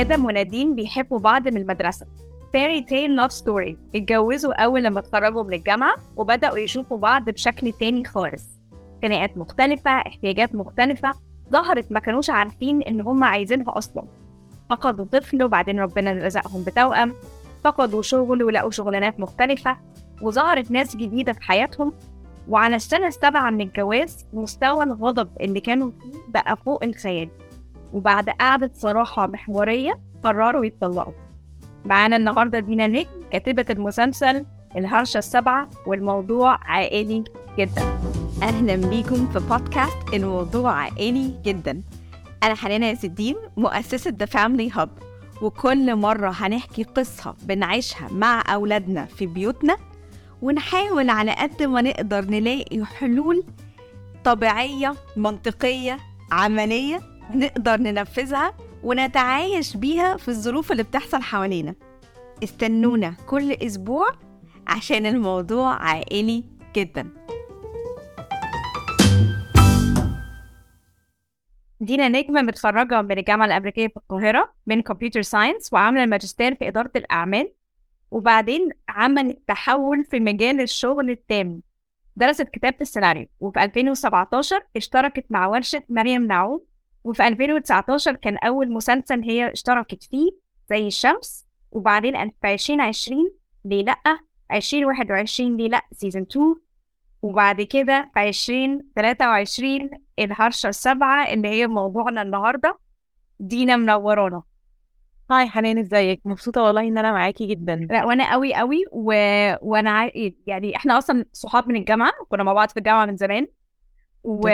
آدم ونادين بيحبوا بعض من المدرسة فيري تيل لاف ستوري اتجوزوا أول لما اتخرجوا من الجامعة وبدأوا يشوفوا بعض بشكل تاني خالص خناقات مختلفة احتياجات مختلفة ظهرت ما كانوش عارفين إن هم عايزينها أصلا فقدوا طفل وبعدين ربنا رزقهم بتوأم فقدوا شغل ولقوا شغلانات مختلفة وظهرت ناس جديدة في حياتهم وعلى السنة السابعة من الجواز مستوى الغضب اللي كانوا فيه بقى فوق الخيال وبعد قعدة صراحة محورية قرروا يتطلقوا معانا النهاردة دينا نجم كاتبة المسلسل الهرشة السبعة والموضوع عائلي جدا أهلا بيكم في بودكاست الموضوع عائلي جدا أنا حنانة ياسر الدين مؤسسة The Family Hub وكل مرة هنحكي قصة بنعيشها مع أولادنا في بيوتنا ونحاول على قد ما نقدر نلاقي حلول طبيعية منطقية عملية نقدر ننفذها ونتعايش بيها في الظروف اللي بتحصل حوالينا استنونا كل أسبوع عشان الموضوع عائلي جدا دينا نجمة متخرجة من الجامعة الأمريكية في القاهرة من كمبيوتر ساينس وعاملة الماجستير في إدارة الأعمال وبعدين عملت تحول في مجال الشغل التام درست كتابة السيناريو وفي 2017 اشتركت مع ورشة مريم نعوم وفي 2019 كان أول مسلسل هي اشتركت فيه زي الشمس وبعدين في 2020 ليه لأ 2021 ليه لأ سيزون 2 وبعد كده في 2023 الهرشة السبعة اللي هي موضوعنا النهاردة دينا منورانا هاي حنان ازيك مبسوطة والله ان انا معاكي جدا لا وانا قوي قوي و... وانا ع... يعني احنا اصلا صحاب من الجامعة كنا مع بعض في الجامعة من زمان و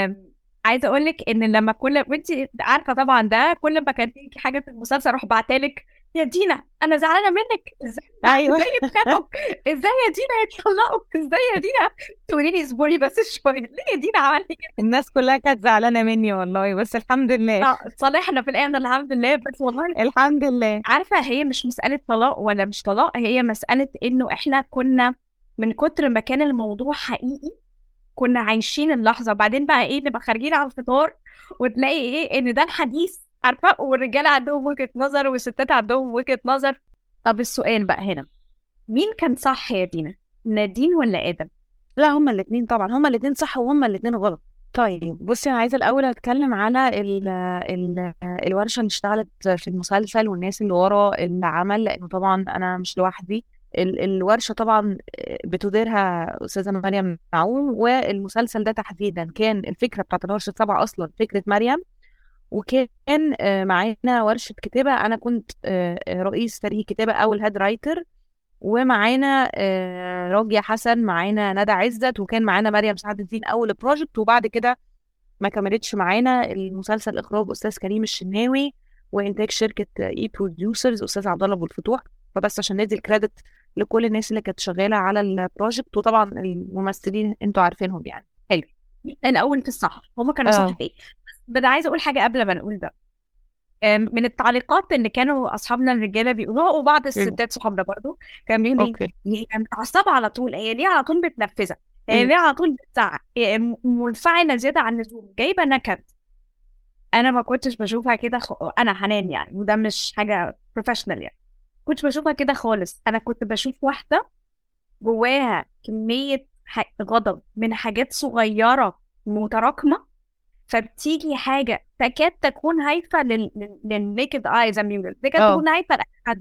عايزه اقول لك ان لما كل وانت عارفه طبعا ده كل ما كان في حاجه في المسلسل اروح بعتلك يا دينا انا زعلانه منك ازاي ايوه ازاي يتخانقوا ازاي يا دينا يتطلقوا ازاي يا دينا تقولي لي اصبري بس شويه ليه يا دينا عملتي كده الناس كلها كانت زعلانه مني والله بس الحمد لله آه، صالحنا في الاخر الحمد لله بس والله الحمد لله عارفه هي مش مساله طلاق ولا مش طلاق هي مساله انه احنا كنا من كتر ما كان الموضوع حقيقي كنا عايشين اللحظه وبعدين بقى ايه نبقى خارجين على الفطار وتلاقي ايه ان ده الحديث عارفه والرجاله عندهم وجهه نظر والستات عندهم وجهه نظر طب السؤال بقى هنا مين كان صح يا دينا نادين ولا ادم لا هما الاثنين طبعا هما الاثنين صح وهما الاثنين غلط طيب بصي انا عايزه الاول اتكلم على ال ال الورشه اللي اشتغلت في المسلسل والناس اللي ورا العمل لانه طبعا انا مش لوحدي ال- الورشه طبعا بتديرها استاذه مريم نعوم والمسلسل ده تحديدا كان الفكره بتاعت الورشه سبعه اصلا فكره مريم وكان آه، معانا ورشه كتابه انا كنت آه، رئيس فريق كتابه او الهيد رايتر ومعانا آه، راجية حسن معانا ندى عزت وكان معانا مريم سعد الدين اول بروجكت وبعد كده ما كملتش معانا المسلسل اخراج استاذ كريم الشناوي وانتاج شركه اي بروديوسرز استاذ عبد الله ابو الفتوح فبس عشان ندي الكريدت لكل الناس اللي كانت شغاله على البروجكت وطبعا الممثلين انتوا عارفينهم يعني حلو الاول في الصح هما كانوا صح اه في ايه بس انا عايزه اقول حاجه قبل ما نقول ده أم، من التعليقات اللي كانوا اصحابنا الرجاله بيقولوها وبعض الستات صحابنا برضو كانوا بيقولوا لي اوكي هي متعصبه على طول هي ليه على طول متنفذه هي مم. ليه على طول بتزعق هي م- منفعله زياده عن اللزوم جايبه نكد انا ما كنتش بشوفها كده خ... انا حنان يعني وده مش حاجه بروفيشنال يعني كنتش بشوفها كده خالص انا كنت بشوف واحده جواها كميه ح... غضب من حاجات صغيره متراكمه فبتيجي حاجه تكاد تكون هايفه لل للنيكد اي زي ما بيقولوا تكاد اه تكون هايفه لاي حد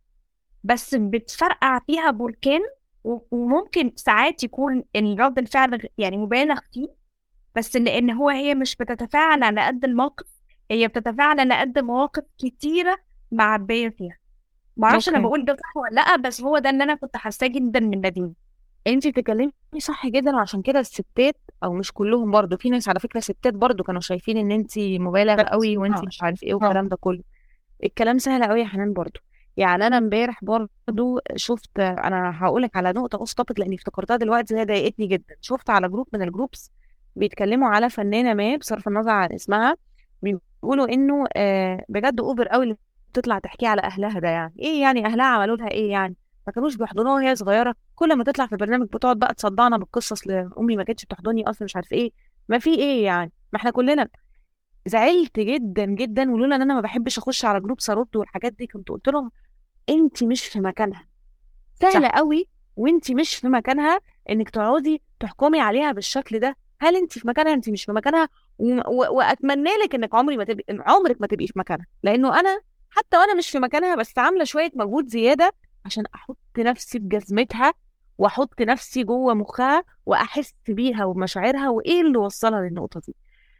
بس بتفرقع فيها بركان و- وممكن ساعات يكون الرد الفعل غ- يعني مبالغ فيه بس لان هو هي مش بتتفاعل على قد الموقف هي بتتفاعل على قد مواقف كتيره معبيه فيها معرفش انا اوكي بقول ده صح ولا لا بس هو ده اللي انا كنت حاساه جدا من نادين انت بتتكلمي صح جدا عشان كده الستات او مش كلهم برضو في ناس على فكره ستات برضو كانوا شايفين ان انت مبالغه قوي وانت اه مش عارف ايه اه والكلام ده كله الكلام سهل قوي يا حنان برضو يعني انا امبارح برضو شفت انا هقولك على نقطه اوف توبيك لاني افتكرتها دلوقتي هي ضايقتني جدا شفت على جروب من الجروبس بيتكلموا على فنانه ما بصرف النظر عن اسمها بيقولوا انه آه بجد اوفر قوي اللي بتطلع تحكي على اهلها ده يعني ايه يعني اهلها عملوا لها ايه يعني ما كانوش بيحضنوها وهي صغيره كل ما تطلع في البرنامج بتقعد بقى تصدعنا بالقصص لامي ما كانتش بتحضني اصلا مش عارف ايه ما في ايه يعني ما احنا كلنا زعلت جدا جدا ولولا ان انا ما بحبش اخش على جروب سارود والحاجات دي كنت قلت لهم انت مش في مكانها سهله قوي وانت مش في مكانها انك تقعدي تحكمي عليها بالشكل ده هل انت في مكانها انت مش في مكانها و- و- واتمنى لك انك عمري ما تبقي عمرك ما تبقي في مكانها لانه انا حتى وانا مش في مكانها بس عامله شويه مجهود زياده عشان احط نفسي بجزمتها واحط نفسي جوه مخها واحس بيها ومشاعرها وايه اللي وصلها للنقطه دي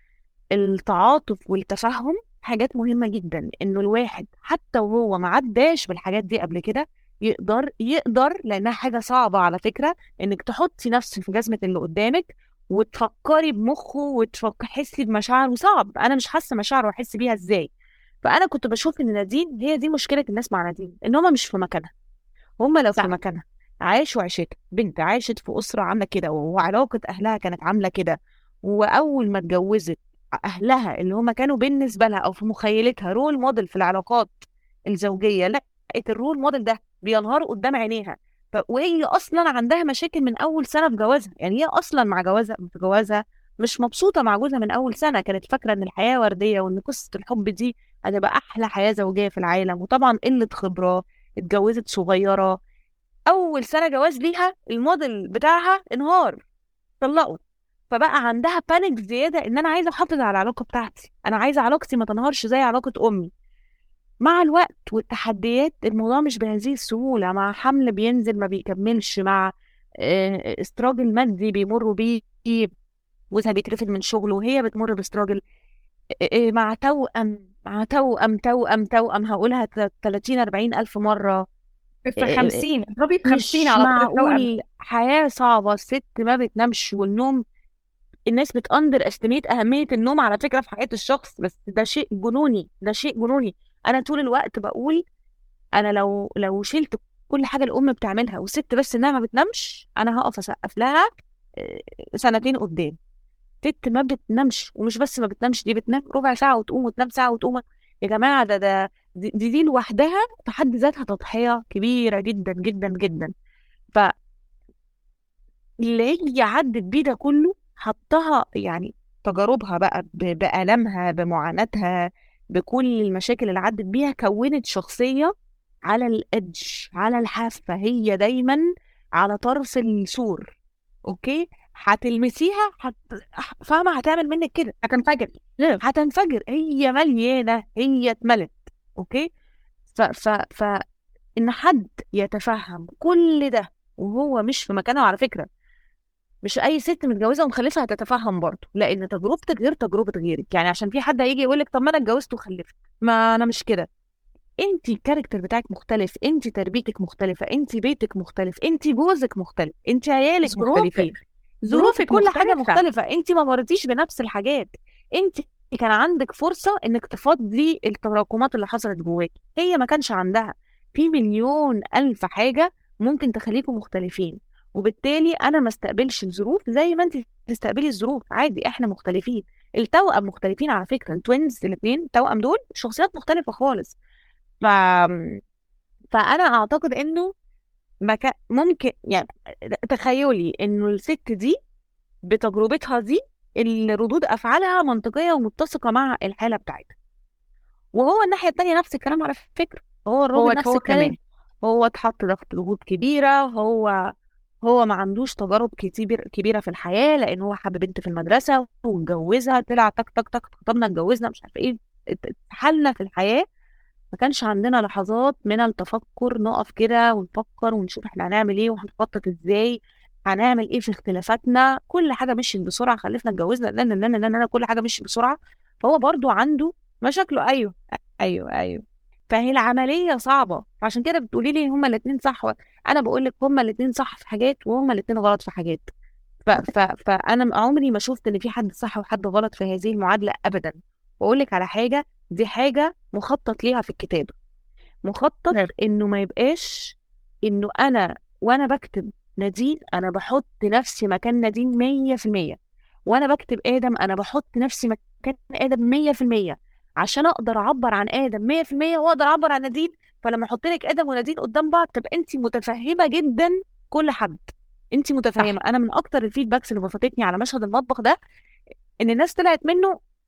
التعاطف والتفهم حاجات مهمه جدا انه الواحد حتى وهو ما عداش بالحاجات دي قبل كده يقدر يقدر لانها حاجه صعبه على فكره انك تحطي نفسك في جزمه اللي قدامك وتفكري بمخه وتحسي بمشاعره صعب انا مش حاسه مشاعره واحس بيها ازاي فانا كنت بشوف ان نادين هي دي مشكله الناس مع نادين ان هم مش في مكانها هم لو صح. في مكانها عاشوا عيشتها بنت عاشت في اسره عامله كده وعلاقه اهلها كانت عامله كده واول ما اتجوزت اهلها اللي هم كانوا بالنسبه لها او في مخيلتها رول موديل في العلاقات الزوجيه لقت الرول موديل ده بينهار قدام عينيها ف... وهي اصلا عندها مشاكل من اول سنه في جوازها يعني هي اصلا مع جوازها في جوازها مش مبسوطه مع جوزها من اول سنه كانت فاكره ان الحياه ورديه وان قصه الحب دي هتبقى احلى حياه زوجيه في العالم وطبعا قله خبره اتجوزت صغيره اول سنه جواز ليها الموديل بتاعها انهار طلقوا فبقى عندها بانيك زياده ان انا عايزه احافظ على العلاقه بتاعتي انا عايزه علاقتي ما تنهارش زي علاقه امي مع الوقت والتحديات الموضوع مش بهذه السهوله مع حمل بينزل ما بيكملش مع آه، استراجل مادي بيمروا بيه جوزها بيترفد من شغله وهي بتمر باستراجل آه، آه، مع توأم مع توأم توأم توأم هقولها 30 40 ألف مرة في إيه- 50 اضربي ب مش 50 على طول التوأم. معقول حياة صعبة الست ما بتنامش والنوم الناس بتأندر استيميت أهمية النوم على فكرة في حياة الشخص بس ده شيء جنوني ده شيء جنوني أنا طول الوقت بقول أنا لو لو شلت كل حاجة الأم بتعملها والست بس إنها ما بتنامش أنا هقف أسقف لها آه، سنتين قدام ست ما بتنامش ومش بس ما بتنامش دي بتنام ربع ساعة وتقوم وتنام ساعة وتقوم يا جماعة ده ده دي دي, دي لوحدها في حد ذاتها تضحية كبيرة جدا جدا جدا ف اللي هي عدت بيه ده كله حطها يعني تجاربها بقى ب- بألمها بمعاناتها بكل المشاكل اللي عدت بيها كونت شخصية على الإدج على الحافة هي دايما على طرف السور اوكي هتلمسيها هت... فاهمة هتعمل منك كده هتنفجر هتنفجر هي مليانة هي اتملت اوكي ف ف ف ان حد يتفهم كل ده وهو مش في مكانه على فكرة مش اي ست متجوزه ومخلفه هتتفهم برضه لان تجربتك غير تجربه غيرك يعني عشان في حد هيجي يقول لك طب ما انا اتجوزت وخلفت ما انا مش كده انت الكاركتر بتاعك مختلف انت تربيتك مختلفه انت بيتك مختلف انت جوزك مختلف انت عيالك ظروفك. مختلفين ظروفك ظروفك كل حاجه مختلفة. مختلفه انت ما مرتيش بنفس الحاجات انت كان عندك فرصه انك تفضي التراكمات اللي حصلت جواكي هي ما كانش عندها في مليون الف حاجه ممكن تخليكم مختلفين وبالتالي انا ما استقبلش الظروف زي ما انت تستقبلي الظروف عادي احنا مختلفين التوأم مختلفين على فكره التوينز الاثنين التوأم دول شخصيات مختلفه خالص ف فانا اعتقد انه مكا... ممكن يعني تخيلي انه الست دي بتجربتها دي اللي ردود افعالها منطقيه ومتسقه مع الحاله بتاعتها وهو الناحيه التانيه نفس الكلام على فكره هو الراجل هو نفس هو الكلام كمان. هو اتحط ضغط ضغوط كبيره هو هو ما عندوش تجارب كتير كبيره في الحياه لان هو حب بنت في المدرسه واتجوزها طلع تك تك تك خطبنا اتجوزنا مش عارفه ايه ات- اتحلنا في الحياه ما كانش عندنا لحظات من التفكر نقف كده ونفكر ونشوف احنا هنعمل ايه وهنخطط ازاي هنعمل ايه في اختلافاتنا كل حاجه مشيت بسرعه خلفنا اتجوزنا لا لا لا لا لا كل حاجه مشيت بسرعه فهو برضو عنده مشاكله ايوه ايوه ايوه فهي العمليه صعبه عشان كده بتقولي لي هما الاثنين صح و- انا بقول لك هما الاثنين صح في حاجات وهما الاثنين غلط في حاجات ف ف فانا عمري ما شفت ان في حد صح وحد غلط في هذه المعادله ابدا واقول لك على حاجه دي حاجه مخطط ليها في الكتابه مخطط نعم. انه ما يبقاش انه انا وانا بكتب نادين انا بحط نفسي مكان نادين مية في المية وانا بكتب ادم انا بحط نفسي مكان ادم مية في المية عشان اقدر اعبر عن ادم مية في المية واقدر اعبر عن نادين فلما احط لك ادم ونادين قدام بعض تبقى انت متفهمه جدا كل حد انت متفهمه انا من اكتر الفيدباكس اللي بسطتني على مشهد المطبخ ده ان الناس طلعت منه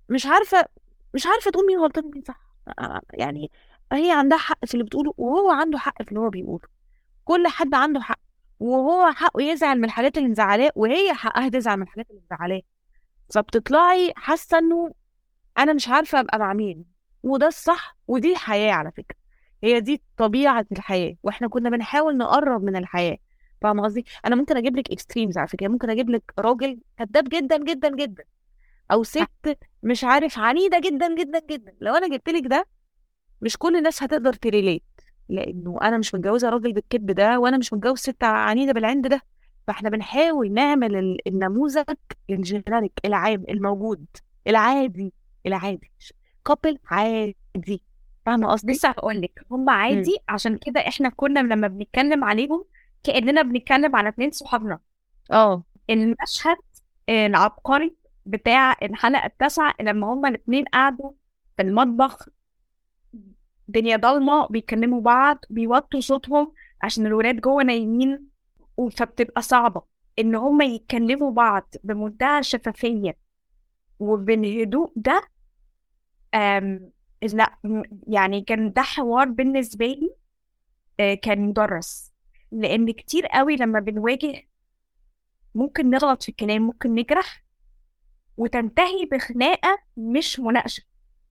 مش عارفه مش عارفه تقول مين غلطان ومين صح آه، يعني هي عندها حق في اللي بتقوله وهو عنده حق في اللي هو بيقوله كل حد عنده حق وهو حقه يزعل من الحاجات اللي مزعلاه وهي حقها تزعل من الحاجات اللي مزعلاه فبتطلعي حاسه انه انا مش عارفه ابقى مع مين وده الصح ودي الحياه على فكره هي دي طبيعه الحياه واحنا كنا بنحاول نقرب من الحياه فاهمه قصدي انا ممكن اجيب لك اكستريمز على فكره ممكن اجيب لك راجل كذاب جدا جدا جدا او ست مش عارف عنيده جدا جدا جدا لو انا جبت لك ده مش كل الناس هتقدر تريليت لانه انا مش متجوزه راجل بالكذب ده وانا مش متجوز ست عنيده بالعند ده فاحنا بنحاول نعمل ال- النموذج الجينيريك العام الموجود العادي العادي كابل عادي فاهمه قصدي؟ لسه هقول لك هم عادي عشان كده احنا كنا لما بنتكلم عليهم كأننا بنتكلم على اتنين صحابنا اه المشهد العبقري بتاع الحلقة التاسعة لما هما الاتنين قعدوا في المطبخ الدنيا ضلمة بيكلموا بعض بيوطوا صوتهم عشان الولاد جوه نايمين و- فبتبقى صعبة إن هما يتكلموا بعض بمنتهى الشفافية وبالهدوء ده أم لا م- يعني كان ده حوار بالنسبة لي آه، كان مدرس لأن كتير قوي لما بنواجه ممكن نغلط في الكلام ممكن نجرح وتنتهي بخناقة مش مناقشة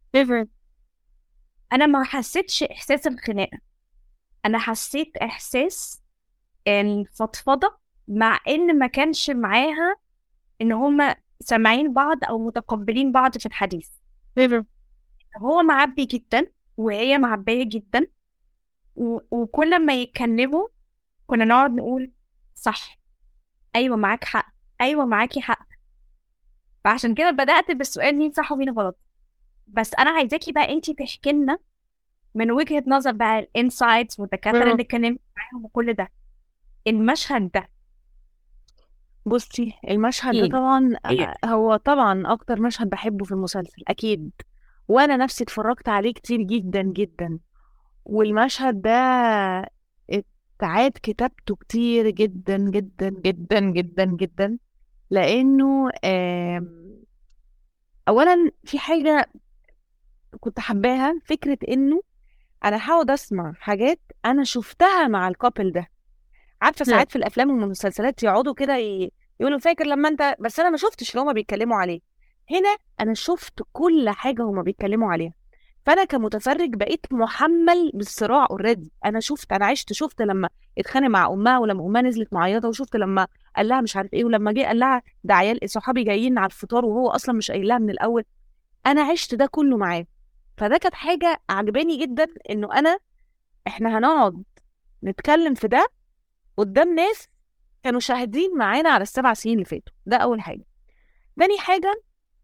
أنا ما حسيتش إحساس الخناقة أنا حسيت إحساس الفضفضة مع إن ما كانش معاها إن هما سامعين بعض أو متقبلين بعض في الحديث هو معبي جدا وهي معبية جدا و... وكل ما يتكلموا كنا نقعد نقول صح أيوة معاك حق أيوة معاكي حق فعشان كده بدأت بالسؤال مين صح ومين غلط بس أنا عايزاكي بقى أنتي تحكي لنا من وجهة نظر بقى الانسايتس والدكاترة مم. اللي اتكلمت معاهم وكل ده المشهد ده بصي المشهد ده إيه؟ طبعا إيه؟ هو طبعا اكتر مشهد بحبه في المسلسل اكيد وانا نفسي اتفرجت عليه كتير جدا جدا والمشهد ده اتعاد كتابته كتير جدا جدا جدا جدا جدا لانه آم، اولا في حاجه كنت حباها فكره انه انا هقعد اسمع حاجات انا شفتها مع الكابل ده عارفه نعم. ساعات في الافلام والمسلسلات يقعدوا كده ي... يقولوا فاكر لما انت بس انا ما شفتش اللي هما بيتكلموا عليه هنا انا شفت كل حاجه هما بيتكلموا عليها فانا كمتفرج بقيت محمل بالصراع اوريدي انا شفت انا عشت شفت لما اتخانق مع امها ولما امها نزلت معيطه وشفت لما قال لها مش عارف ايه ولما جه قال لها ده عيال صحابي جايين على الفطار وهو اصلا مش قايل لها من الاول انا عشت ده كله معاه فده كانت حاجه عجباني جدا انه انا احنا هنقعد نتكلم في ده قدام ناس كانوا شاهدين معانا على السبع سنين اللي فاتوا ده اول حاجه تاني حاجه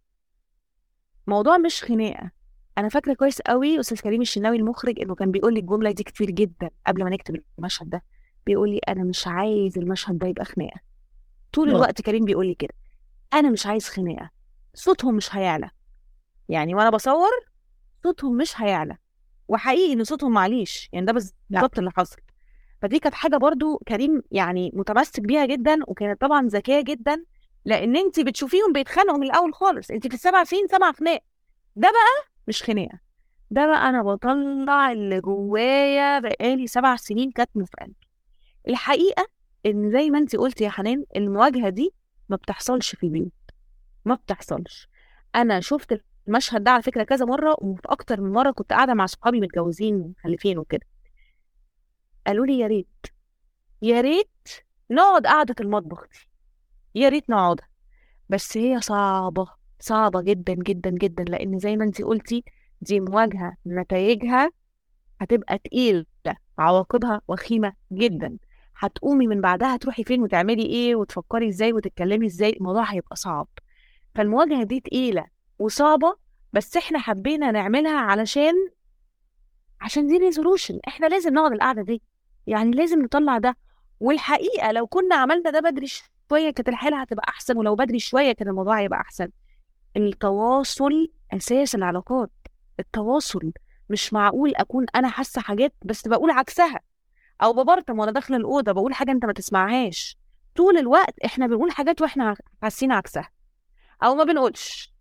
موضوع مش خناقه انا فاكره كويس قوي استاذ كريم الشناوي المخرج انه كان بيقول لي الجمله دي كتير جدا قبل ما نكتب المشهد ده بيقول لي انا مش عايز المشهد ده يبقى خناقه طول آه. الوقت كريم بيقول لي كده انا مش عايز خناقه صوتهم مش هيعلى يعني وانا بصور صوتهم مش هيعلى وحقيقي ان صوتهم معليش يعني ده بالظبط اللي حصل فدي كانت حاجه برضو كريم يعني متمسك بيها جدا وكانت طبعا ذكيه جدا لان انت بتشوفيهم بيتخانقوا من الاول خالص انت في السبع سنين سبع خناق ده بقى مش خناقه ده بقى انا بطلع اللي جوايا بقالي سبع سنين كاتمه في قلبي الحقيقه ان زي ما انت قلتي يا حنان المواجهه دي ما بتحصلش في البيوت ما بتحصلش انا شفت المشهد ده على فكره كذا مره وفي اكتر من مره كنت قاعده مع صحابي متجوزين ومخلفين وكده قالوا لي يا ريت يا ريت نقعد قعده المطبخ دي يا ريت نقعدها بس هي صعبه صعبه جدا جدا جدا لان زي ما انت قلتي دي مواجهه نتائجها هتبقى تقيله عواقبها وخيمه جدا هتقومي من بعدها تروحي فين وتعملي ايه وتفكري ازاي وتتكلمي ازاي الموضوع هيبقى صعب فالمواجهه دي تقيله وصعبه بس احنا حبينا نعملها علشان عشان دي ريزولوشن احنا لازم نقعد القعده دي يعني لازم نطلع ده والحقيقه لو كنا عملنا ده بدري شويه كانت الحاله هتبقى احسن ولو بدري شويه كان الموضوع هيبقى احسن التواصل اساس العلاقات التواصل مش معقول اكون انا حاسه حاجات بس بقول عكسها او ببرطم وانا داخله الاوضه بقول حاجه انت ما تسمعهاش طول الوقت احنا بنقول حاجات واحنا حاسين عكسها او ما بنقولش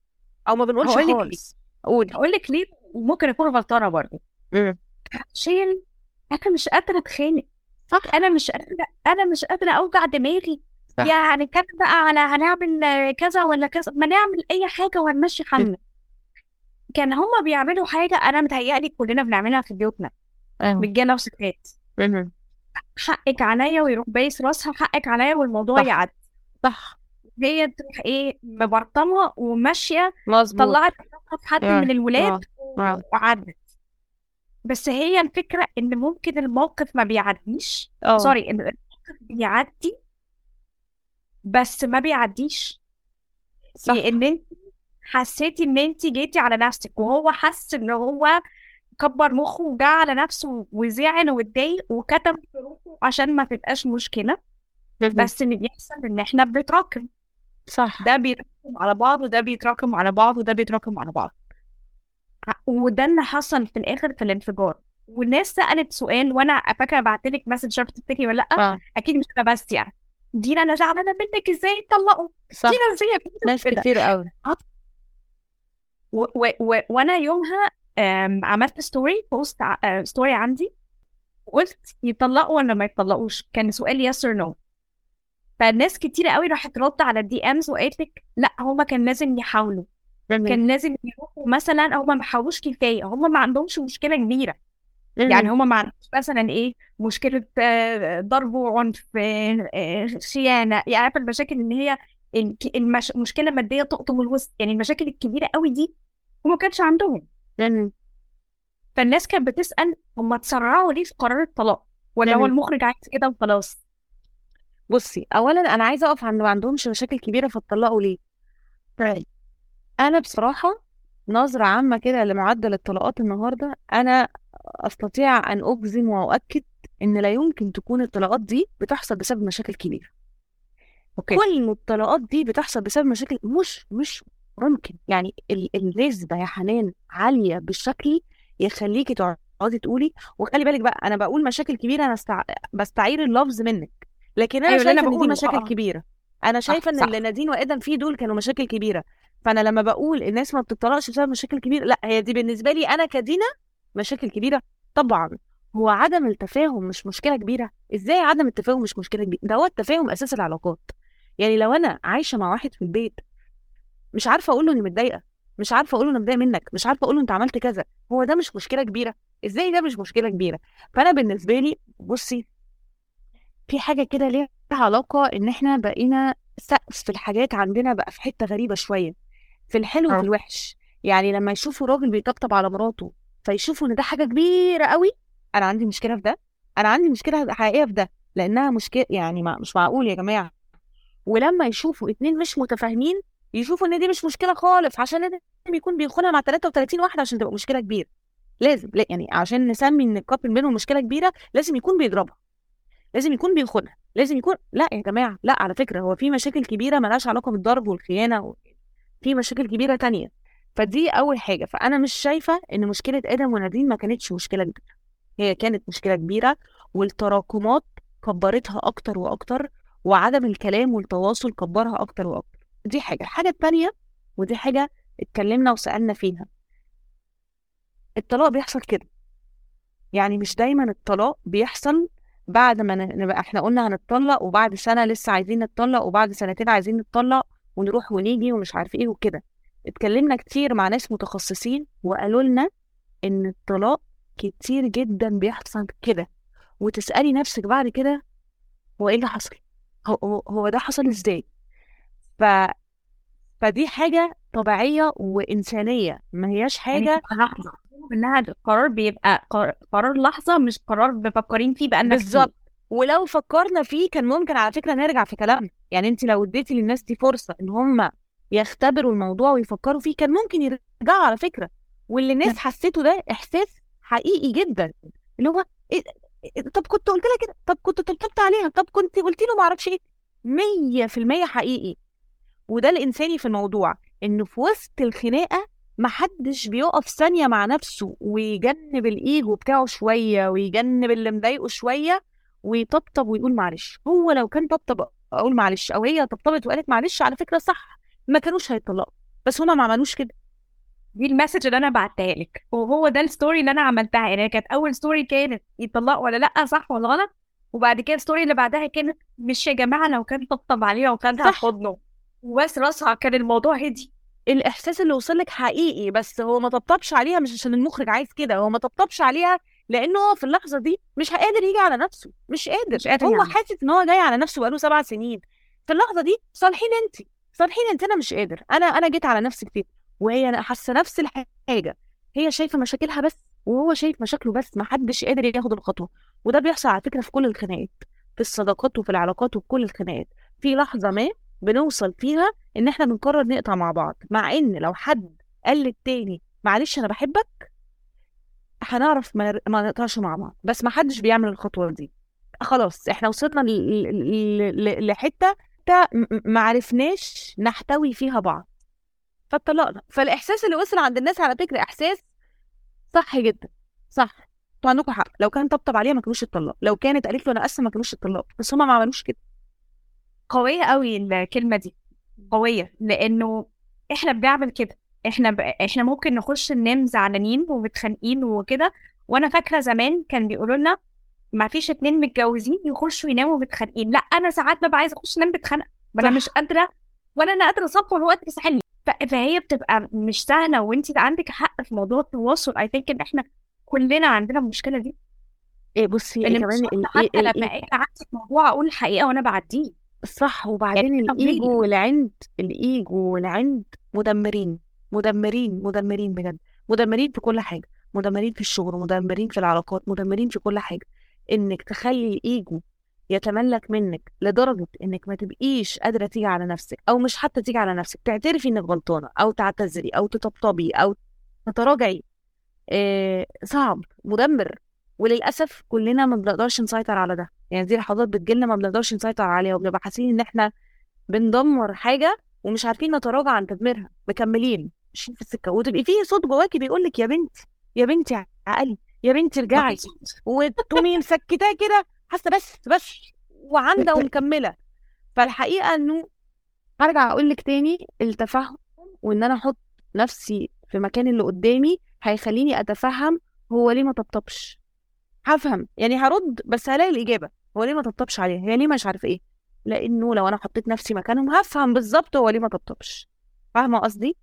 او ما بنقولش هقول لك خالص قولي هقول لك ليه وممكن اكون غلطانه برضه مم. عشان انا مش قادره اتخانق صح انا مش قادره انا مش قادره اوجع دماغي صح. يعني كان بقى على هنعمل آه، كذا ولا كذا ما نعمل اي حاجه وهنمشي حالنا كان هما بيعملوا حاجه انا متهيألي كلنا بنعملها في بيوتنا أيوة. رجاله وستات مم. حقك عليا ويروح بايس راسها حقك عليا والموضوع صح. يعدي صح هي تروح ايه مبرطمه وماشيه مظبوط طلعت راسها في حد آه، من الولاد آه. وعدت بس هي الفكره ان ممكن الموقف ما بيعديش اه سوري ان الموقف بيعدي بس ما بيعديش صح لان انت حسيتي ان انت جيتي على نفسك وهو حس ان هو كبر مخه وجا على نفسه وزعل واتضايق وكتم في روحه عشان ما تبقاش مشكله بس اللي بيحصل ان احنا بنتراكم صح ده بيتراكم على بعض وده بيتراكم على بعض وده بيتراكم على بعض ع- وده اللي حصل في الاخر في الانفجار والناس سالت سؤال وانا فاكره بعت لك مسج مش عارفه تفتكري ولا لا اه اكيد مش انا بس يعني دينا انا زعلانه منك ازاي تطلقوا صح دينا ازاي ناس كده كتير قوي و- و- و- وانا يومها آم، عملت ستوري بوست ستوري عندي وقلت يطلقوا ولا ما يطلقوش كان سؤال يس اور نو فالناس كتير قوي راحت رد على الدي امز وقالت لك لا هما كان لازم يحاولوا كان لازم يروحوا مثلا هما ما حاولوش كفايه هما ما عندهمش مشكله كبيره يعني هما ما عندهمش مثلا ايه مشكله آه، ضرب وعنف آه، آه، خيانه يعني عارفه المشاكل ان هي الك- المش... المشكله الماديه تقطم الوسط يعني المشاكل الكبيره قوي دي وما كانش عندهم مم. فالناس كانت بتسال هما اتسرعوا ليه في قرار الطلاق ولا هو جميل. المخرج عايز كده وخلاص بصي اولا انا عايزه اقف عند ما عندهمش مشاكل كبيره فاتطلقوا ليه انا بصراحه نظره عامه كده لمعدل الطلاقات النهارده انا استطيع ان اجزم واؤكد ان لا يمكن تكون الطلاقات دي بتحصل بسبب مشاكل كبيره اوكي كل الطلاقات دي بتحصل بسبب مشاكل مش مش ممكن يعني ال- النسبه يا حنان عاليه بالشكل يخليكي تقعدي تقولي وخلي بالك بقى انا بقول مشاكل كبيره انا استع... بستعير اللفظ منك لكن انا أيوة، اللي أنا شايفه ان دي بقوله، مشاكل آه. كبيره انا شايفه ان صح. اللي نادين وادم فيه دول كانوا مشاكل كبيره فانا لما بقول الناس ما بتطلقش بسبب مشاكل كبيره لا هي دي بالنسبه لي انا كدينا مشاكل كبيره طبعا هو عدم التفاهم مش مشكله كبيره ازاي عدم التفاهم مش مشكله كبيره ده هو التفاهم اساس العلاقات يعني لو انا عايشه مع واحد في البيت مش عارفه اقول له اني متضايقه مش عارفه اقول له انا متضايقه منك مش عارفه اقول له انت عملت كذا هو ده مش مشكله كبيره ازاي ده مش مشكله كبيره فانا بالنسبه لي بصي في حاجه كده ليها علاقه ان احنا بقينا سقف في الحاجات عندنا بقى في حته غريبه شويه في الحلو آه. وفي الوحش يعني لما يشوفوا راجل بيطبطب على مراته فيشوفوا ان ده حاجه كبيره قوي انا عندي مشكله في ده انا عندي مشكله حقيقيه في ده لانها مشكله يعني ما مش معقول يا جماعه ولما يشوفوا اتنين مش متفاهمين يشوفوا ان دي مش مشكله خالص عشان لازم يكون بيخونها مع 33 واحده عشان تبقى مشكله كبيره لازم لا يعني عشان نسمي ان الكابل بينهم مشكله كبيره لازم يكون بيضربها لازم يكون بيخونها لازم يكون لا يا جماعه لا على فكره هو في مشاكل كبيره ملهاش علاقه بالضرب والخيانه و... في مشاكل كبيره تانية فدي اول حاجه فانا مش شايفه ان مشكله ادم ونادين ما كانتش مشكله كبيره هي كانت مشكله كبيره والتراكمات كبرتها اكتر واكتر وعدم الكلام والتواصل كبرها اكتر واكتر دي حاجه الحاجه التانية ودي حاجه اتكلمنا وسالنا فيها الطلاق بيحصل كده يعني مش دايما الطلاق بيحصل بعد ما ن- نبقى احنا قلنا هنتطلق وبعد سنه لسه عايزين نتطلق وبعد سنتين عايزين نتطلق ونروح ونيجي ومش عارف ايه وكده اتكلمنا كتير مع ناس متخصصين وقالوا لنا ان الطلاق كتير جدا بيحصل كده وتسالي نفسك بعد كده هو ايه اللي حصل هو هو- هو ده حصل ازاي ف فدي حاجه طبيعيه وانسانيه ما هياش حاجه يعني تبقى لحظه انها القرار بيبقى قر- قرار لحظه مش قرار مفكرين فيه بقالنا كتير. بالظبط ولو فكرنا فيه كان ممكن على فكره نرجع في كلامنا يعني انت لو اديتي للناس دي فرصه ان هم يختبروا الموضوع ويفكروا فيه كان ممكن يرجعوا على فكره واللي الناس نعم. حسيته ده احساس حقيقي جدا اللي هو إيه إيه- طب كنت قلت لها كده طب كنت طبطبت عليها طب كنت قلت له ما اعرفش ايه 100% حقيقي وده الانساني في الموضوع انه في وسط الخناقه محدش بيقف ثانيه مع نفسه ويجنب الايجو بتاعه شويه ويجنب اللي مضايقه شويه ويطبطب ويقول معلش هو لو كان طبطب اقول معلش او هي طبطبت وقالت معلش على فكره صح ما كانوش هيطلقوا بس هما ما عملوش كده دي المسج اللي انا بعتها لك وهو ده الستوري اللي انا عملتها يعني كانت اول ستوري كانت يطلقوا ولا لا صح ولا غلط وبعد كده الستوري اللي بعدها كانت مش يا جماعه لو كان طبطب عليها وخدها في صح. حضنه وبس راسها كان الموضوع هدي الاحساس اللي وصل لك حقيقي بس هو ما طبطبش عليها مش عشان المخرج عايز كده هو ما طبطبش عليها لانه هو في اللحظه دي مش قادر يجي على نفسه مش قادر, مش قادر هو يعمل. حاسس ان هو جاي على نفسه بقاله سبع سنين في اللحظه دي صالحين انت صالحين انت انا مش قادر انا انا جيت على نفسي كتير وهي انا حاسه نفس الحاجه هي شايفه مشاكلها بس وهو شايف مشاكله بس ما حدش قادر ياخد الخطوه وده بيحصل على فكره في كل الخناقات في الصداقات وفي العلاقات وفي كل الخناقات في لحظه ما بنوصل فيها ان احنا بنقرر نقطع مع بعض مع ان لو حد قال للتاني معلش انا بحبك هنعرف ما, ما نقطعش مع بعض بس ما حدش بيعمل الخطوه دي خلاص احنا وصلنا ل- ل- ل- لحته حتة م- م- ما عرفناش نحتوي فيها بعض فاتطلقنا فالاحساس اللي وصل عند الناس على فكره احساس صح جدا صح انتوا عندكم حق لو كان طبطب عليها ما كانوش اتطلقوا لو كانت قالت له انا اسفه ما كانوش اتطلقوا بس هما ما عملوش كده قويه قوي الكلمه دي قويه لانه احنا بنعمل كده احنا ب... احنا ممكن نخش ننام زعلانين ومتخانقين وكده وانا فاكره زمان كان بيقولوا لنا ما فيش اتنين متجوزين يخشوا يناموا متخانقين لا انا ساعات ببقى عايزه اخش انام متخانقه ما انا صح. مش قادره ولا انا قادره اصبر الوقت يسحلني ف- فهي بتبقى مش سهله وانت عندك حق في موضوع التواصل اي ثينك ان احنا كلنا عندنا المشكله دي ايه بصي ان إيه مش كمان شرط ال- حتى إيه- لما إيه- اجي عندي موضوع اقول الحقيقه وانا بعديه صح وبعدين يعني الايجو والعند الايجو والعند مدمرين مدمرين مدمرين بجد مدمرين في كل حاجه مدمرين في الشغل مدمرين في العلاقات مدمرين في كل حاجه انك تخلي الايجو يتملك منك لدرجه انك ما تبقيش قادره تيجي على نفسك او مش حتى تيجي على نفسك تعترفي انك غلطانه او تعتذري او تطبطبي او تتراجعي آه صعب مدمر وللاسف كلنا ما بنقدرش نسيطر على ده يعني دي لحظات بتجيلنا ما بنقدرش نسيطر عليها وبنبقى حاسين ان احنا بندمر حاجه ومش عارفين نتراجع عن تدميرها مكملين ماشيين في السكه وتبقي في صوت جواكي بيقول لك يا بنتي يا بنتي عقلي يا بنتي ارجعي وتقومي مسكتاه كده حاسه بس بس وعندة ومكمله فالحقيقه انه هرجع اقول لك تاني التفهم وان انا احط نفسي في مكان اللي قدامي هيخليني اتفهم هو ليه ما طبطبش هفهم يعني هرد بس هلاقي الاجابه هو ليه ما طبطبش عليها هي ليه مش عارف ايه لانه لو انا حطيت نفسي مكانهم هفهم بالظبط هو ليه ما طبطبش فاهمه قصدي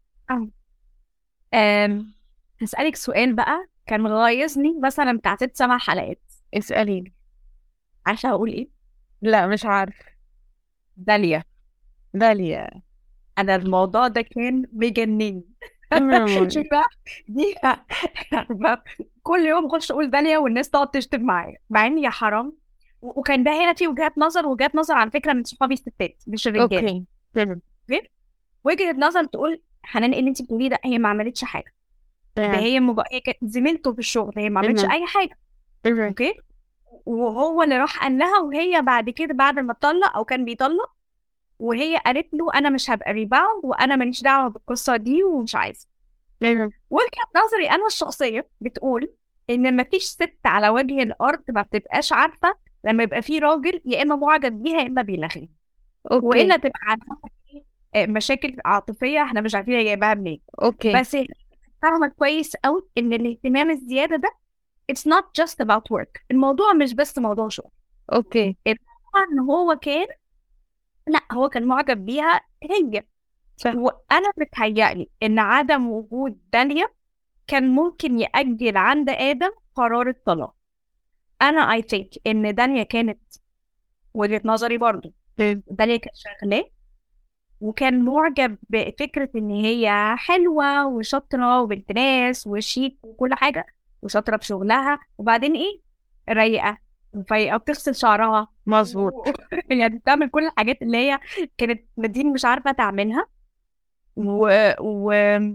أم... هسألك سؤال بقى كان مغيظني مثلا بتاع ست سبع حلقات اساليني عارفه هقول ايه لا مش عارف داليا داليا انا الموضوع ده كان مجنني شوف بقى دي عارفة، كل يوم اخش اقول داليا والناس تقعد تشتم معايا مع ان يا حرام و- وكان ده هنا في وجهات نظر وجهات نظر على فكره من صحابي الستات مش الرجاله اوكي تمام وجهه نظر تقول حنان ايه اللي انت بتقوليه ده هي ما عملتش حاجه ده هي مب... هي كانت زميلته في الشغل هي ما عملتش تمام. اي حاجه تمام اوكي وهو اللي راح قال لها وهي بعد كده بعد ما اتطلق او كان بيطلق وهي قالت له انا مش هبقى ريباوند وانا ماليش دعوه بالقصه دي ومش عايزه تمام وجهه نظري انا الشخصيه بتقول ان مفيش ست على وجه الارض ما بتبقاش عارفه لما يبقى في راجل يا اما معجب بيها يا اما بيلغيها اوكي والا تبقى عندها آه، مشاكل عاطفيه احنا مش عارفين هي جايباها منين اوكي بس هي فاهمه كويس قوي ان الاهتمام الزياده ده it's not just about work الموضوع مش بس موضوع شغل اوكي ان هو كان لا هو كان معجب بيها هي صح. وانا بتهيألي ان عدم وجود داليا كان ممكن يأجل عند ادم قرار الطلاق انا اي ثينك ان داليا كانت وجهة نظري برضو تمام. داليا كانت شغلاه وكان معجب بفكرة إن هي حلوة وشاطرة وبنت ناس وشيك وكل حاجة وشاطرة في شغلها وبعدين إيه رايقة وفايقة بتغسل شعرها مظبوط يعني بتعمل كل الحاجات اللي هي كانت نادين مش عارفة تعملها و... و...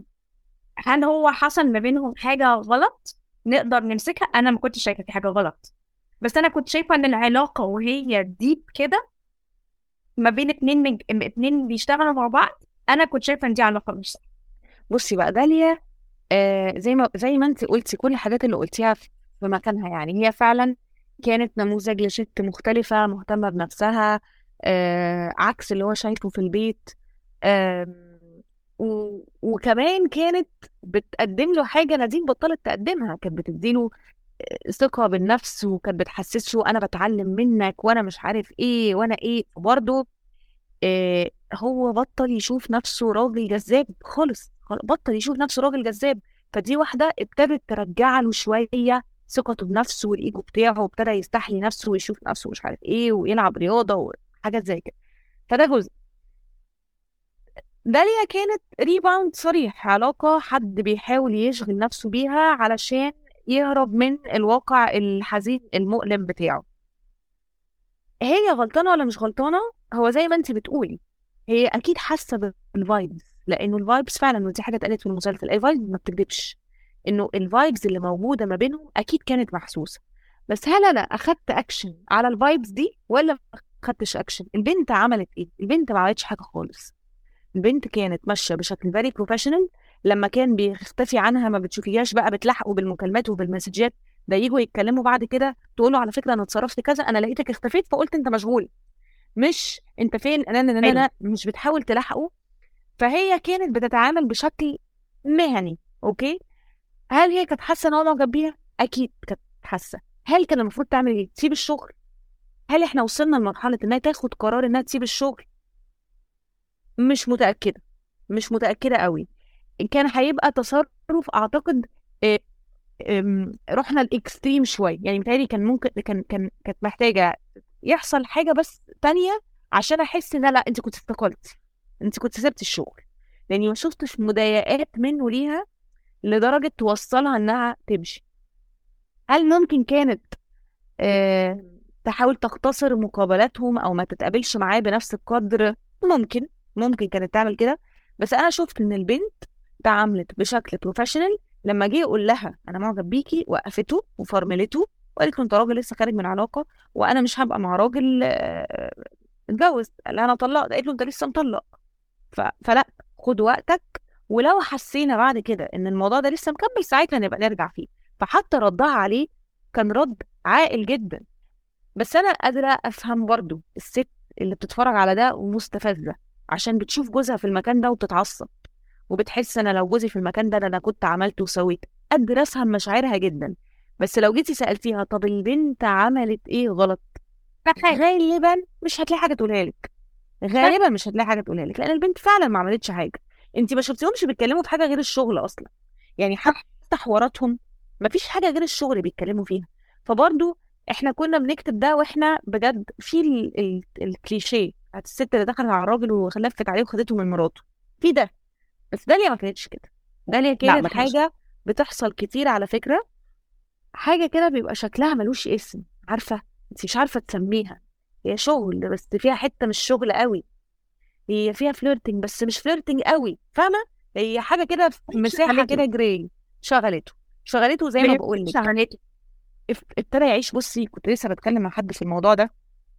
هل هو حصل ما بينهم حاجة غلط نقدر نمسكها أنا ما كنتش شايفة في حاجة غلط بس أنا كنت شايفة إن العلاقة وهي ديب كده ما بين اتنين من... اتنين بيشتغلوا مع بعض أنا كنت شايفة إن دي علاقة مش صح بصي بقى داليا آه زي ما زي ما انت قلتي كل الحاجات اللي قلتيها في في مكانها يعني هي فعلا كانت نموذج لست مختلفة مهتمة بنفسها آه عكس اللي هو شايفه في البيت آم، و... وكمان كانت بتقدم له حاجه نادين بطلت تقدمها كانت بتديله ثقه بالنفس وكانت بتحسسه انا بتعلم منك وانا مش عارف ايه وانا ايه برضه إيه هو بطل يشوف نفسه راجل جذاب خالص خل- بطل يشوف نفسه راجل جذاب فدي واحده ابتدت ترجع له شويه ثقته بنفسه والايجو بتاعه وابتدى يستحلي نفسه ويشوف نفسه مش عارف ايه ويلعب رياضه وحاجات زي كده فده جزء داليا كانت ريباوند صريح علاقة حد بيحاول يشغل نفسه بيها علشان يهرب من الواقع الحزين المؤلم بتاعه هي غلطانة ولا مش غلطانة هو زي ما انت بتقولي هي اكيد حاسة بالفايبز لانه الفايبز فعلا ودي حاجة اتقالت في المسلسل الفايبز ما بتكذبش انه الفايبز اللي موجودة ما بينهم اكيد كانت محسوسة بس هل انا اخدت اكشن على الفايبز دي ولا ما اخدتش اكشن البنت عملت ايه البنت ما عملتش حاجة خالص البنت كانت ماشيه بشكل فيري بروفيشنال لما كان بيختفي عنها ما بتشوفيهاش بقى بتلحقوا بالمكالمات وبالمسجات ده يجوا يتكلموا بعد كده تقول له على فكره انا اتصرفت كذا انا لقيتك اختفيت فقلت انت مشغول مش انت فين انا انا انا مش بتحاول تلحقه فهي كانت بتتعامل بشكل مهني اوكي هل هي كانت حاسه ان هو معجب بيها اكيد كانت حاسه هل كان المفروض تعمل ايه تسيب الشغل هل احنا وصلنا لمرحله انها تاخد قرار انها تسيب الشغل مش متأكدة مش متأكدة قوي إن كان هيبقى تصرف أعتقد إيه، إم، رحنا الإكستريم شوية يعني متهيألي كان ممكن كان كان كانت محتاجة يحصل حاجة بس تانية عشان أحس إن لا أنت كنت استقلتي أنت كنت سبت الشغل لأني ما شفتش مضايقات منه ليها لدرجة توصلها إنها تمشي هل ممكن كانت آه تحاول تختصر مقابلاتهم أو ما تتقابلش معاه بنفس القدر ممكن ممكن كانت تعمل كده بس انا شفت ان البنت تعاملت بشكل بروفيشنال لما جه يقول لها انا معجب بيكي وقفته وفرملته وقالت له انت راجل لسه خارج من علاقه وانا مش هبقى مع راجل آه، اتجوز قال لها انا طلقت قالت له انت لسه مطلق ف... فلا خد وقتك ولو حسينا بعد كده ان الموضوع ده لسه مكمل ساعتها نبقى نرجع فيه فحتى ردها عليه كان رد عاقل جدا بس انا قادره افهم برضو الست اللي بتتفرج على ده ومستفزه عشان بتشوف جوزها في المكان ده وبتتعصب وبتحس انا لو جوزي في المكان ده ده انا كنت عملت وسويت قادره افهم مشاعرها جدا بس لو جيتي سالتيها طب البنت عملت ايه غلط غالبا مش هتلاقي حاجه تقولها لك غالبا مش هتلاقي حاجه تقولها لك لان البنت فعلا ما عملتش حاجه انت ما شفتيهمش بيتكلموا في حاجه غير الشغل اصلا يعني حتى حواراتهم ما فيش حاجه غير الشغل بيتكلموا فيها فبرضو احنا كنا بنكتب ده واحنا بجد في ال- ال- الكليشيه بتاعت الست اللي دخلت على الراجل وخلفت عليه وخدته من مراته في ده بس داليا ما كانتش كده داليا ما كانت كانتش. حاجه بتحصل كتير على فكره حاجه كده بيبقى شكلها ملوش اسم عارفه انت مش عارفه تسميها هي شغل بس فيها حته مش شغل قوي هي فيها فليرتنج بس مش فليرتنج قوي فاهمه هي حاجه كده في مساحه شغلته. كده جراي شغلته شغلته زي ما بقول لك شغلته اف- ابتدى يعيش بصي كنت لسه بتكلم مع حد في الموضوع ده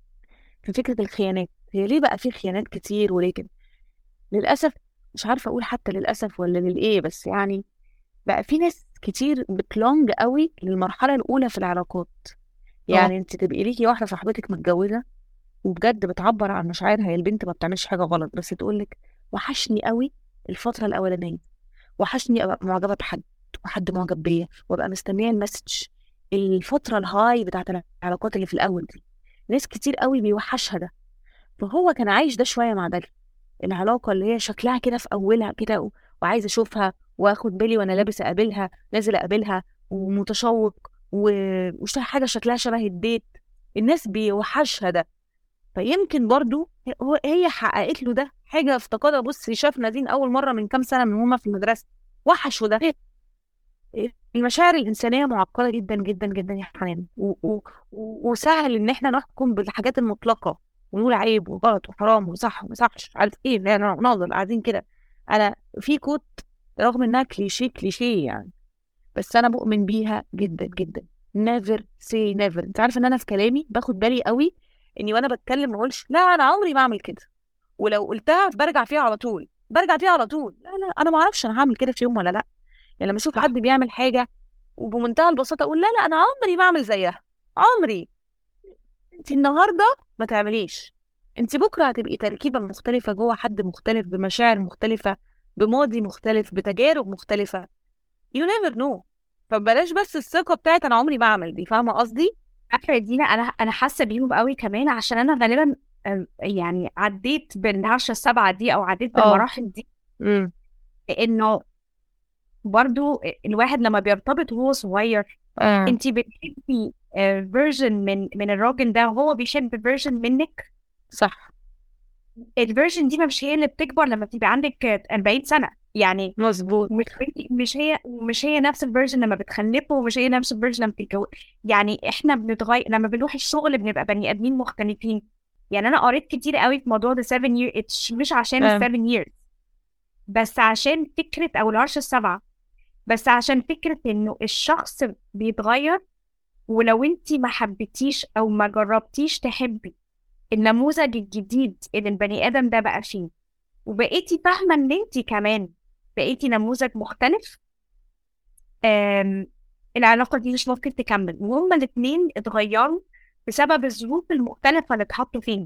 في فكره الخيانات هي ليه بقى في خيانات كتير وليه كده للاسف مش عارفه اقول حتى للاسف ولا للايه بس يعني بقى في ناس كتير بتلونج قوي للمرحله الاولى في العلاقات يعني انت تبقي ليكي واحده صاحبتك متجوزه وبجد بتعبر عن مشاعرها هي البنت ما بتعملش حاجه غلط بس تقول لك وحشني قوي الفتره الاولانيه وحشني ابقى معجبه بحد وحد معجب بيا وابقى مستنيه المسج الفتره الهاي بتاعت العلاقات اللي في الاول دي ناس كتير قوي بيوحشها ده فهو كان عايش ده شويه مع داليا العلاقه اللي هي شكلها كده في اولها كده و- وعايزه اشوفها واخد بالي وانا لابس اقابلها نازل اقابلها ومتشوق و- وش حاجه شكلها شبه الديت الناس بيوحشها ده فيمكن برضو هو هي حققت له ده حاجه افتقدها بص شاف نادين اول مره من كام سنه من هما في المدرسه وحشوا ده المشاعر الإنسانية معقدة جدا جدا جدا يا حنان و- و- و- وسهل إن إحنا نحكم بالحاجات المطلقة ونقول عيب وغلط وحرام وصح وما صحش مش عارف إيه لا لا نفضل قاعدين كده أنا في كوت رغم إنها كليشيه كليشيه يعني بس أنا بؤمن بيها جدا جدا never say never أنت عارف إن أنا في كلامي باخد بالي قوي إني وأنا بتكلم ما أقولش لا أنا عمري ما أعمل كده ولو قلتها برجع فيها على طول برجع فيها على طول لا لا أنا ما أعرفش أنا هعمل كده في يوم ولا لا يعني لما اشوف صح. حد بيعمل حاجه وبمنتهى البساطه اقول لا لا انا عمري ما اعمل زيها عمري انت النهارده ما تعمليش انت بكره هتبقي تركيبه مختلفه جوه حد مختلف بمشاعر مختلفه بماضي مختلف بتجارب مختلفه you never know فبلاش بس الثقه بتاعت انا عمري ما اعمل دي فاهمه قصدي عارفه يا دينا انا انا حاسه بيهم قوي كمان عشان انا غالبا آم، يعني عديت بالعشرة السبعة دي او عديت اه. بالمراحل دي امم انه برضو الواحد لما بيرتبط وهو صغير انت بتحبي فيرجن من من الراجل ده وهو بيحب فيرجن منك صح الفيرجن دي مش هي اللي بتكبر لما بتبقى عندك 40 سنة يعني مظبوط مش مش هي مش هي نفس الفيرجن لما بتخلفوا ومش هي نفس الفيرجن لما بتتجوز يعني احنا بنتغير لما بنروح الشغل بنبقى بني ادمين مختلفين يعني انا قريت كتير قوي في موضوع the seven year مش عشان ال فاهم. seven years بس عشان فكرة او العرش السبعة بس عشان فكرة انه الشخص بيتغير ولو انت ما حبيتيش او ما جربتيش تحبي النموذج الجديد اللي البني ادم ده بقى فيه وبقيتي فاهمة ان انت كمان بقيتي نموذج مختلف آم، العلاقة دي مش ممكن تكمل وهما الاتنين اتغيروا بسبب الظروف المختلفة اللي اتحطوا فيها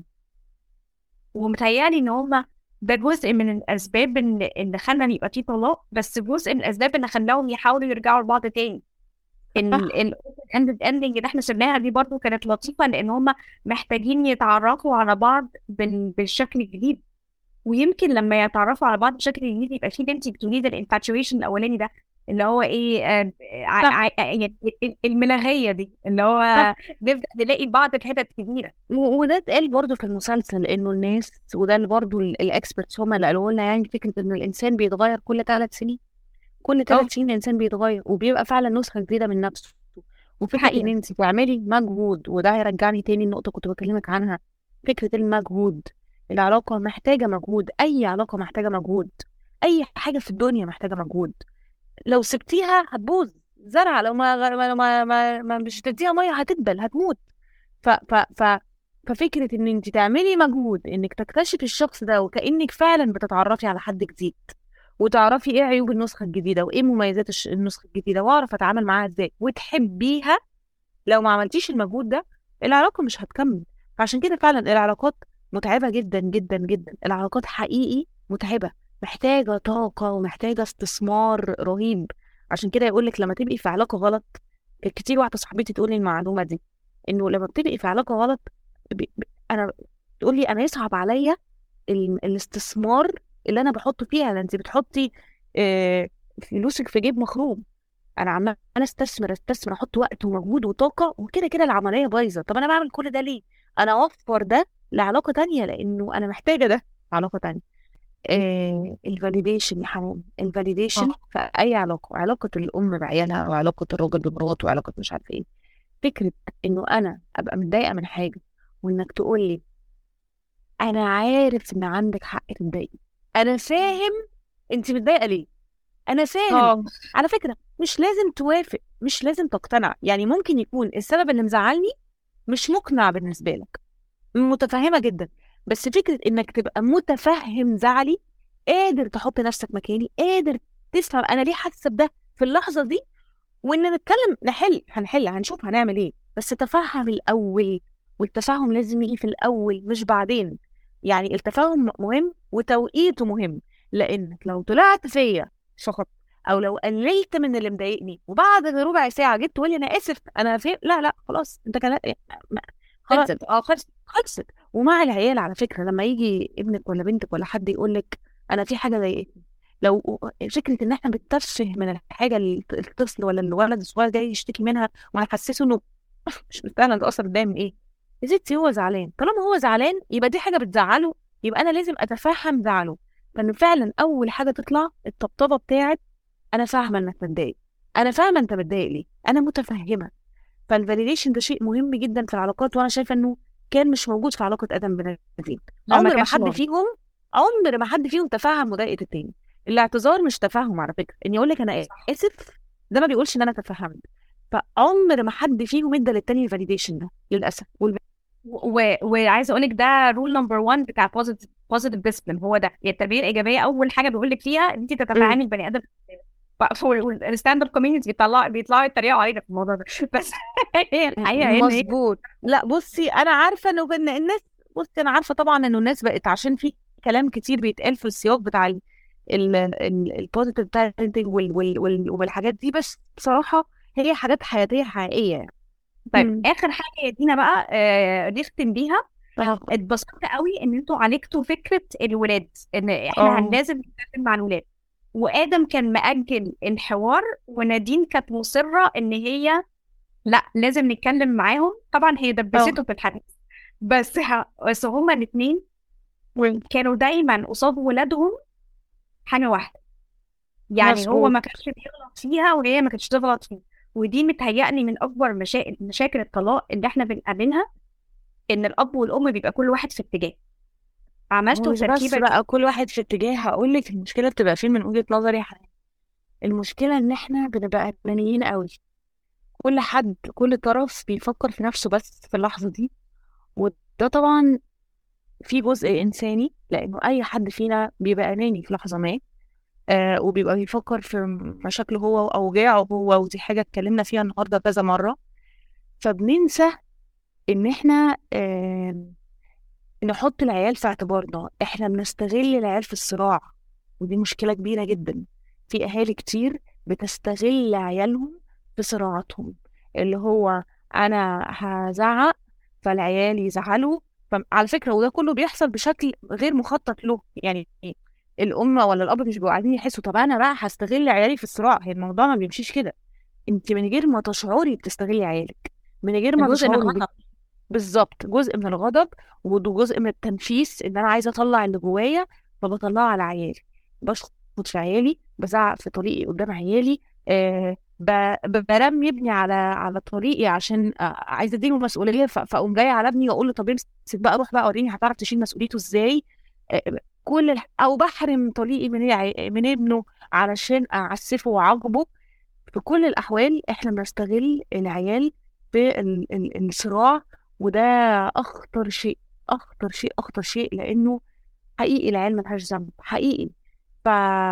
ومتهيألي ان هما ده جزء من الأسباب اللي اللي خلى يبقى فيه طلاق بس جزء من الأسباب اللي خلاهم يحاولوا يرجعوا لبعض تاني ال ال الاند اندنج اللي احنا سمعناها دي برضو كانت لطيفة لأن هما محتاجين يتعرفوا على بعض بال- بالشكل الجديد ويمكن لما يتعرفوا على بعض بشكل جديد يبقى في بنت بتريد الانفاتويشن الاولاني ده اللي هو ايه آه، ع- صح. ع- يعني ال- الملاغيه دي اللي هو نبدا نلاقي بعض في حتت كبيره و- وده اتقال برضه في المسلسل انه الناس وده اللي برضه الاكسبرتس هم اللي قالوا لنا يعني فكره ان الانسان بيتغير كل ثلاث سنين كل اه. ثلاث سنين الانسان بيتغير وبيبقى فعلا نسخه جديده من نفسه وفكره ان حقيقة. انت تعملي مجهود وده هيرجعني تاني النقطه كنت بكلمك عنها فكره المجهود العلاقه محتاجه مجهود اي علاقه محتاجه مجهود اي حاجه في الدنيا محتاجه مجهود لو سبتيها هتبوظ زرعه لو ما ما ما, ما, ما مش تديها ميه هتدبل هتموت ف ف ف ففكره ان انت تعملي مجهود انك تكتشفي الشخص ده وكانك فعلا بتتعرفي على حد جديد وتعرفي ايه عيوب النسخه الجديده وايه مميزات الش- النسخه الجديده واعرف اتعامل معاها ازاي وتحبيها لو ما عملتيش المجهود ده العلاقه مش هتكمل فعشان كده فعلا العلاقات متعبه جدا جدا جدا العلاقات حقيقي متعبه محتاجه طاقه ومحتاجه استثمار رهيب عشان كده يقول لك لما تبقي في علاقه غلط كانت كتير واحده صاحبتي تقول لي المعلومه دي انه لما بتبقي في علاقه غلط ب... ب... انا تقول لي انا يصعب عليا ال... الاستثمار اللي انا بحطه فيها لان انت بتحطي آه، فلوسك في جيب مخروم انا عمال استثمر استثمر احط وقت ومجهود وطاقه وكده كده العمليه بايظه طب انا بعمل كل ده ليه انا اوفر ده لعلاقه تانية لانه انا محتاجه ده في علاقه تانية آه الفاليديشن يا حمام الفاليديشن في اي علاقه علاقه الام بعيالها وعلاقه الراجل بمراته وعلاقه مش عارفه ايه فكره انه انا ابقى متضايقه من حاجه وانك تقول لي انا عارف ان عندك حق تتضايقي انا فاهم انت متضايقه ليه انا فاهم على فكره مش لازم توافق مش لازم تقتنع يعني ممكن يكون السبب اللي مزعلني مش مقنع بالنسبه لك متفهمه جدا بس فكره انك تبقى متفهم زعلي قادر تحط نفسك مكاني قادر تفهم انا ليه حاسه بده في اللحظه دي وان نتكلم نحل هنحل هنشوف هنعمل ايه بس تفهم الاول والتفاهم لازم يجي في الاول مش بعدين يعني التفاهم مهم وتوقيته مهم لانك لو طلعت فيا فقط او لو قللت من اللي مضايقني وبعد ربع ساعه جيت تقول لي انا اسف انا فاهم لا لا خلاص انت كان خلاص خلصت اه خلصت خلصت ومع العيال على فكره لما يجي ابنك ولا بنتك ولا حد يقول لك انا في حاجه ضايقتني لو فكره ان احنا بنتفه من الحاجه اللي الطفل ولا الولد الصغير جاي يشتكي منها وهنحسسه انه مش مستاهل انت اصلا متضايق من ايه يا ستي هو زعلان طالما هو زعلان يبقى دي حاجه بتزعله يبقى انا لازم اتفهم زعله فان فعلا اول حاجه تطلع الطبطبه بتاعت انا فاهمه انك متضايق انا فاهمه انت متضايق ليه انا متفهمه فالفاليديشن ده شيء مهم جدا في العلاقات وانا شايفه انه كان مش موجود في علاقه ادم بن نديم لا، ما عمر ما كانش حد موجود. فيهم عمر ما حد فيهم تفهم مضايقه التاني الاعتذار مش تفهم على فكره اني اقول لك انا اسف ده ما بيقولش ان انا تفهمت فعمر ما حد فيهم ادى للتاني الفاليديشن ده للاسف والب... و... وعايزه اقول لك ده رول نمبر 1 بتاع بوزيتيف بوزيتيف ديسبلين هو ده يعني التربيه الايجابيه اول حاجه بيقول لك فيها ان انت تتفاهمي البني ادم الستاند اب كوميونتي بيطلع بيطلعوا يتريقوا علينا في الموضوع ده بس هي الحقيقه ان هي مظبوط لا بصي انا عارفه انه بن- الناس بصي انا عارفه طبعا انه الناس بقت عشان في كلام كتير بيتقال في السياق بتاع ال- البوزيتيف بارنتنج والحاجات دي بس بصراحه هي حاجات حياتيه حقيقيه يعني طيب مم. اخر حاجه يا دينا بقى آه نختم بيها اتبسطت قوي ان انتوا عالجتوا فكره الولاد ان احنا اه هن- لازم نتكلم مع الولاد وادم كان مأجل الحوار ونادين كانت مصره ان هي لا لازم نتكلم معاهم طبعا هي اه دبسته في الحديث بس ه... بس هما الاثنين كانوا دايما قصاد ولادهم حاجه واحده يعني هو مظبوط ما كانش بيغلط فيها وهي ما كانتش تغلط فيه ودي متهيألي من اكبر مشاكل مشاكل الطلاق اللي احنا بنقابلها ان الاب والام بيبقى كل واحد في اتجاه هو عملتوا مش بس التركيبه دي بقى كل واحد في اتجاه هقول لك المشكله بتبقى فين من وجهه نظري يا حنان المشكله ان احنا بنبقى انانيين قوي كل حد كل طرف بيفكر في نفسه بس في اللحظه دي وده طبعا في جزء انساني لانه اي حد فينا بيبقى اناني في لحظه ما آه وبيبقى بيفكر في مشاكله هو واوجاعه هو ودي حاجه اتكلمنا فيها النهارده كذا مره فبننسى ان احنا آه نحط العيال في اعتبارنا احنا بنستغل العيال في الصراع ودي مشكلة كبيرة جدا في اهالي كتير بتستغل عيالهم في صراعاتهم اللي هو انا هزعق فالعيال يزعلوا على فكرة وده كله بيحصل بشكل غير مخطط له يعني الأم ولا الأب مش بيبقوا عايزين يحسوا طب أنا بقى هستغل عيالي في الصراع هي الموضوع ما بيمشيش كده أنت من غير ما تشعري بتستغلي عيالك من غير ما جزء من تشعري الغضب بالظبط جزء من الغضب وجزء من التنفيس ان انا عايزه اطلع اللي جوايا فبطلعه على عيالي بشخط في عيالي بزعق في طريقي قدام عيالي آه ب- ب- برمي ابني على على طريقي عشان آه عايزه اديله مسؤوليه ف- فاقوم جايه على ابني واقول له طب امسك بقى روح بقى وريني هتعرف تشيل مسؤوليته ازاي آه كل الح... او بحرم طريقي من الع- من ابنه علشان اعسفه واعاقبه في كل الأحوال إحنا بنستغل العيال في ال- ال- الصراع وده أخطر شيء أخطر شيء أخطر شيء لأنه حقيقي العيال ملهاش ذنب حقيقي ف...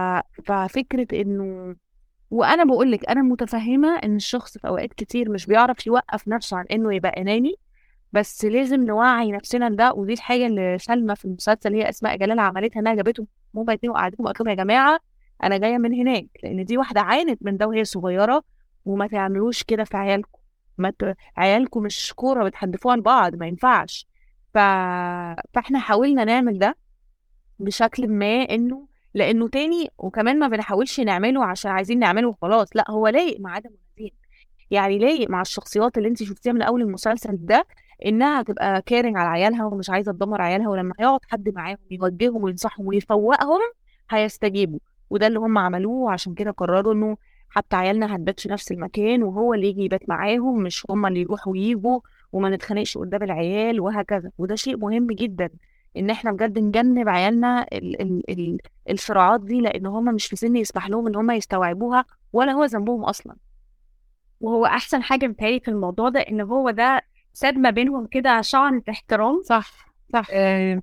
ففكرة إنه وأنا بقول لك أنا متفهمة إن الشخص في أوقات كتير مش بيعرف يوقف نفسه عن إنه يبقى أناني بس لازم نوعي نفسنا لده ودي الحاجة اللي سلمى في المسلسل هي أسماء جلال عملتها إنها جابتهم هما الاتنين وقعدتهم وقالت لهم يا جماعة أنا جاية من هناك لأن دي واحدة عانت من ده وهي صغيرة وما تعملوش كده في عيالكم ما ت... عيالكم مش كورة بتحدفوها لبعض ما ينفعش ف... فاحنا حاولنا نعمل ده بشكل ما انه لانه تاني وكمان ما بنحاولش نعمله عشان عايزين نعمله وخلاص لا هو لايق مع عدم النزيل يعني لايق مع الشخصيات اللي انت شفتيها من اول المسلسل ده انها تبقى كارنج على عيالها ومش عايزه تدمر عيالها ولما هيقعد حد معاهم يوجههم وينصحهم ويفوقهم هيستجيبوا وده اللي هم عملوه عشان كده قرروا انه حتى عيالنا هتبات في نفس المكان وهو اللي يجي يبات معاهم مش هم اللي يروحوا ويجوا وما نتخانقش قدام العيال وهكذا وده شيء مهم جدا ان احنا بجد نجنب عيالنا ال ال ال الصراعات دي لان هم مش في سن يسمح لهم ان هم يستوعبوها ولا هو ذنبهم اصلا وهو احسن حاجه متهيألي في الموضوع ده ان هو ده ساب ما بينهم كده شعرة احترام صح صح آه،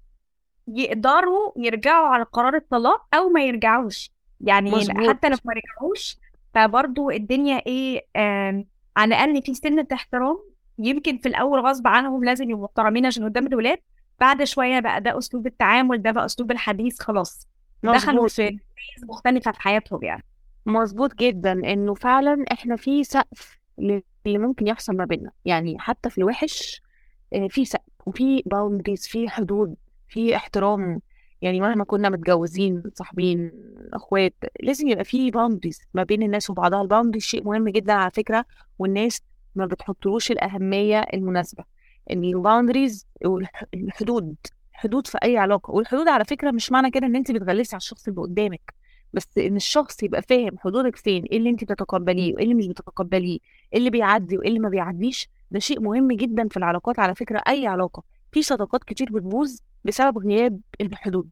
يقدروا يرجعوا على قرار الطلاق او ما يرجعوش يعني مظبوط. حتى لو ما رجعوش فبرضو الدنيا ايه آم، على الاقل في سنة احترام يمكن في الاول غصب عنهم لازم يبقوا محترمين عشان قدام الولاد بعد شويه بقى ده اسلوب التعامل ده بقى اسلوب الحديث خلاص دخلوا مظبوط في فيز مختلفه في حياتهم يعني مظبوط جدا انه فعلا احنا في سقف اللي ممكن يحصل ما بيننا يعني حتى في الوحش آه، في سقف وفي باوندريز في حدود في احترام يعني مهما كنا متجوزين صاحبين اخوات لازم يبقى في باوندريز ما بين الناس وبعضها الباوندريز شيء مهم جدا على فكرة والناس ما بتحطلوش الأهمية المناسبة ان الباوندريز والحدود حدود في اي علاقة والحدود على فكرة مش معنى كده ان انت بتغلسي على الشخص اللي قدامك بس ان الشخص يبقى فاهم حدودك فين ايه اللي انت بتتقبليه وايه اللي مش بتتقبليه ايه اللي بيعدي وايه اللي ما بيعديش ده شيء مهم جدا في العلاقات على فكرة اي علاقة في صداقات كتير بتبوظ بسبب غياب الحدود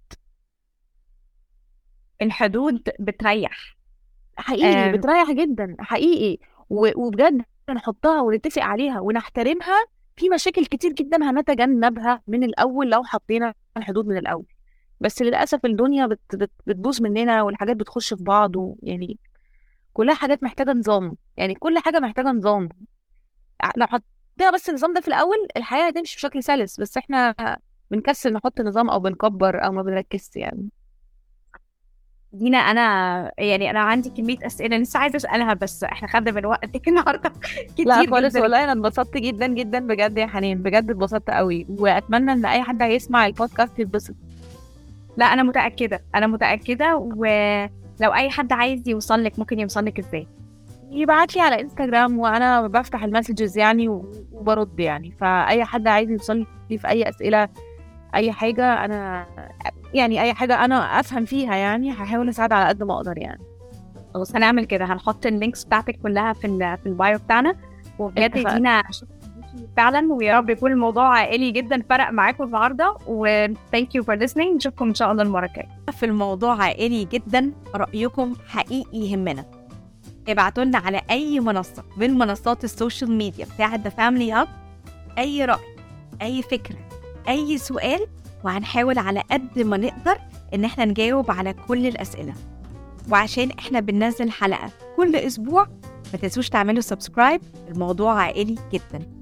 الحدود بتريح حقيقي آم. بتريح جدا حقيقي و- وبجد نحطها ونتفق عليها ونحترمها في مشاكل كتير جدا هنتجنبها من الاول لو حطينا الحدود من الاول بس للاسف الدنيا بت بت بتبوظ مننا والحاجات بتخش في بعض ويعني كلها حاجات محتاجه نظام يعني كل حاجه محتاجه نظام ع- لو حطينا بس النظام ده في الاول الحياه هتمشي بشكل سلس بس احنا بنكسل نحط نظام او بنكبر او ما بنركزش يعني دينا انا يعني انا عندي كميه اسئله لسه عايزه اسالها بس احنا خدنا من وقتك النهارده كتير لا خالص جدا والله انا اتبسطت جدا جدا بجد يا حنين بجد اتبسطت قوي واتمنى ان اي حد هيسمع البودكاست يتبسط لا انا متاكده انا متاكده ولو اي حد عايز يوصل لك ممكن يوصل لك ازاي يبعت لي على انستغرام وانا بفتح المسجز يعني و- وبرد يعني فاي حد عايز يوصل لي في اي اسئله اي حاجه انا يعني اي حاجه انا افهم فيها يعني هحاول اساعد على قد ما اقدر يعني خلاص هنعمل كده هنحط اللينكس بتاعتك كلها في ال في البايو بتاعنا وبجد اتفقنا. دينا شكراً ليكي فعلا ويا رب يكون الموضوع عائلي جدا فرق معاكم النهارده و thank you for listening نشوفكم ان شاء الله المره الجايه في الموضوع عائلي جدا رأيكم حقيقي يهمنا ابعتوا لنا على أي منصة من منصات السوشيال ميديا بتاعة ذا فاميلي هاب أي رأي أي فكرة أي سؤال وهنحاول على قد ما نقدر إن احنا نجاوب على كل الأسئلة وعشان احنا بننزل حلقة كل أسبوع ما تنسوش تعملوا سبسكرايب الموضوع عائلي جدا